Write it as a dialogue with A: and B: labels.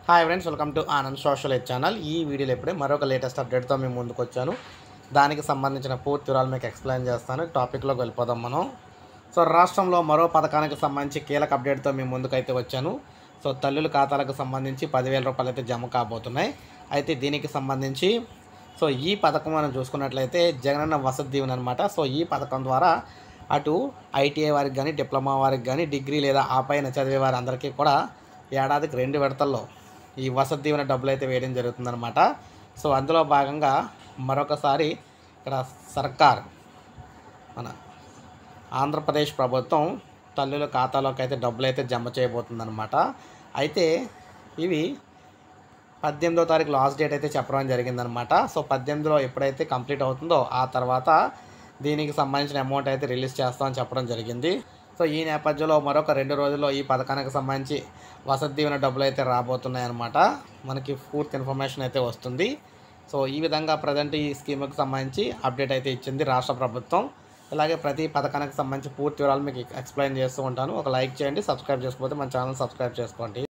A: hi friends welcome to Anand social aid channel ఈ వీడియోలో ఇప్పుడే మరొక లేటెస్ట్ అప్డేట్తో మేము ముందుకు వచ్చాను దానికి సంబంధించిన పూర్తి వివరాలు మీకు ఎక్స్ప్లెయిన్ చేస్తాను టాపిక్లోకి వెళ్ళిపోదాం మనం సో రాష్ట్రంలో మరో పథకానికి సంబంధించి కీలక అప్డేట్తో మేము ముందుకైతే వచ్చాను సో తల్లుల ఖాతాలకు సంబంధించి పదివేల రూపాయలు అయితే జమ కాబోతున్నాయి అయితే దీనికి సంబంధించి సో ఈ పథకం మనం చూసుకున్నట్లయితే జగనన్న వసతి దీవెన అనమాట సో ఈ పథకం ద్వారా అటు ఐటీఐ వారికి కానీ డిప్లొమా వారికి కానీ డిగ్రీ లేదా ఆ పైన చదివే వారి అందరికీ కూడా ఏడాదికి రెండు విడతల్లో ఈ వసతి దీవెన డబ్బులు అయితే వేయడం జరుగుతుందన్నమాట సో అందులో భాగంగా మరొకసారి ఇక్కడ సర్కార్ మన ఆంధ్రప్రదేశ్ ప్రభుత్వం తల్లుల ఖాతాలోకి అయితే డబ్బులు అయితే జమ చేయబోతుందన్నమాట అయితే ఇవి పద్దెనిమిదో తారీఖు లాస్ట్ డేట్ అయితే చెప్పడం జరిగిందనమాట సో పద్దెనిమిదిలో ఎప్పుడైతే కంప్లీట్ అవుతుందో ఆ తర్వాత దీనికి సంబంధించిన అమౌంట్ అయితే రిలీజ్ చేస్తామని చెప్పడం జరిగింది సో ఈ నేపథ్యంలో మరొక రెండు రోజుల్లో ఈ పథకానికి సంబంధించి వసతి దీవెన డబ్బులు అయితే రాబోతున్నాయి అనమాట మనకి పూర్తి ఇన్ఫర్మేషన్ అయితే వస్తుంది సో ఈ విధంగా ప్రజెంట్ ఈ స్కీమ్కి సంబంధించి అప్డేట్ అయితే ఇచ్చింది రాష్ట్ర ప్రభుత్వం అలాగే ప్రతి పథకానికి సంబంధించి పూర్తి వివరాలు మీకు ఎక్స్ప్లెయిన్ చేస్తూ ఉంటాను ఒక లైక్ చేయండి సబ్స్క్రైబ్ చేసుకోకపోతే మన ఛానల్ సబ్స్క్రైబ్ చేసుకోండి